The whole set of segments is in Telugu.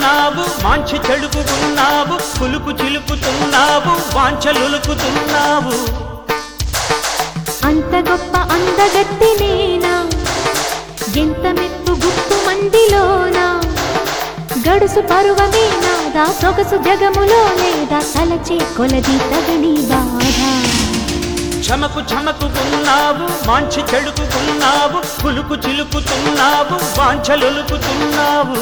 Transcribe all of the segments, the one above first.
ఉన్నావు మాంచి చెడుకున్నావు కులుకు చిలుకుతున్నావు వాంఛలులుకుతున్నావు అంత గొప్ప అందగత్తి నేనా ఎంత మెప్పు గుప్పు మందిలోనా గడుసు పరువమే నాదా సొగసు జగములో లేదా తలచే కొలది తగని బాధ చమకు చమకుకున్నావు మాంచి చెడుకున్నావు కులుకు చిలుకుతున్నావు వాంఛలులుకుతున్నావు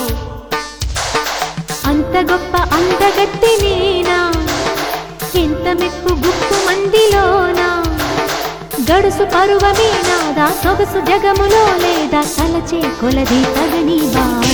అంత గొప్ప అందగత్తి నేనా ఎంత మెప్పు గుప్పు మందిలోనా గడుసు పరువమే నాదా సొగసు జగములో లేదా తలచే కొలది తగని బాధ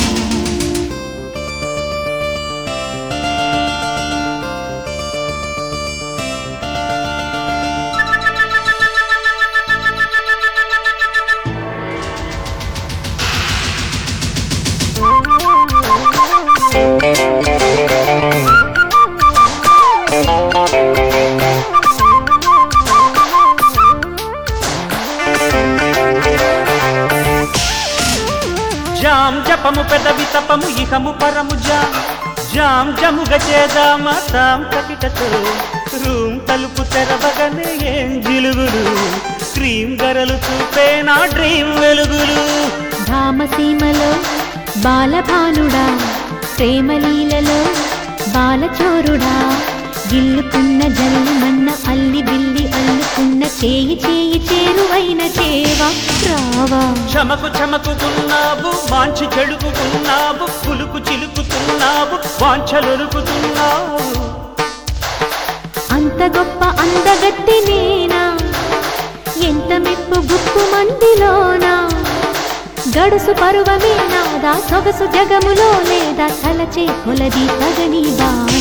జాం జపము పెదవి తపము ఇహము పరము జాం జాం జముగ చేదామ తాం కటికతో రూమ్ తలుపు తెరవగనే ఏం జిలుగులు క్రీమ్ గరలు చూపే నా డ్రీమ్ వెలుగులు ధామసీమలో బాలభానుడా ప్రేమలీలలో బాలచోరుడా గిల్లుకున్న జల్లుమన్న అల్లి బిల్లి అల్లుకున్న చేయి చేయి చేరువైన చేవా రావా చమకు చమకుకున్నావు మాంచి చెడుకుకున్నావు కులుకు చిలుకుతున్నావు వాంఛలొరుకుతున్నావు అంత గొప్ప అందగత్తి నేనా ఎంత మెప్పు గుప్పు మందిలోనా గడుసు పరువమే నాదా సొగసు జగములో లేదా తలచే కొలది తగని బాధ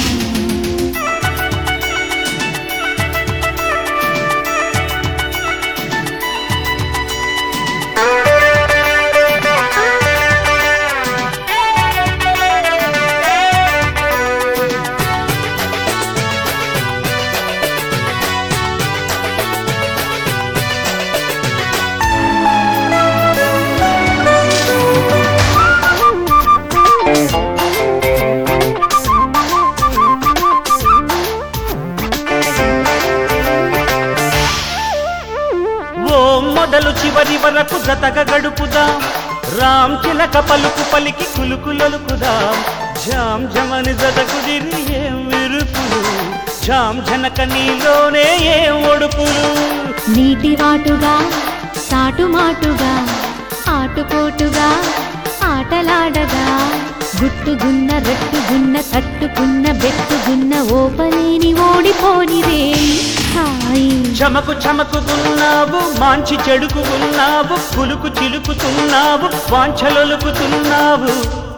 ఓ మొదలు చివరి వరకు జతగా గడుపుదాం రామ్ చిలక పలుకు పలికి కులుకులొలుకుదాం జాం జమని జత కుదిరి ఏం విరుపులు జాం జనక నీలోనే ఏం ఒడుపులు నీటి వాటుగా సాటుమాటుగా ఆటుపోటుగా ఆటలాడగా గుట్టుగున్న రట్టుగున్న తట్టుకున్న బెట్టుగున్న ఓపలేని ఓడిపోని రే హాయి చమకు చమకుకున్నావు మాంచి చెడుకుకున్నావు కులుకు చిలుకుతున్నావు వాంఛలొలుకుతున్నావు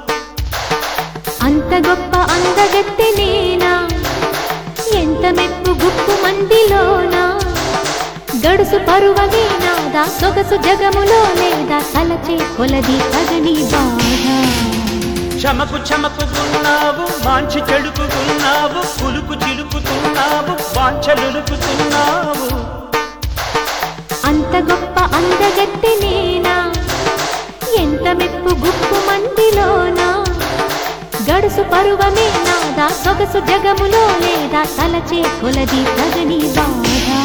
అంత గొప్ప అందగత్తె నేనా ఎంత మెప్పు గుప్పు మందిలోనా గడుసు పరువమే నాదా సొగసు జగములో లేదా తలచే కొలది తగని బాధ చమకు చమకుకున్నావు మాంచి చెడుకుకున్నావు కులుకు చిలుకుతున్నావు వాంఛలొలుకుతున్నావు అంత గొప్ప అందగత్తె నేనా ఎంత మెప్పు గుప్పు మందిలోనా గడుసు పరువమే నాదా సొగసు జగములో లేదా తలచే కొలది తగని బాధ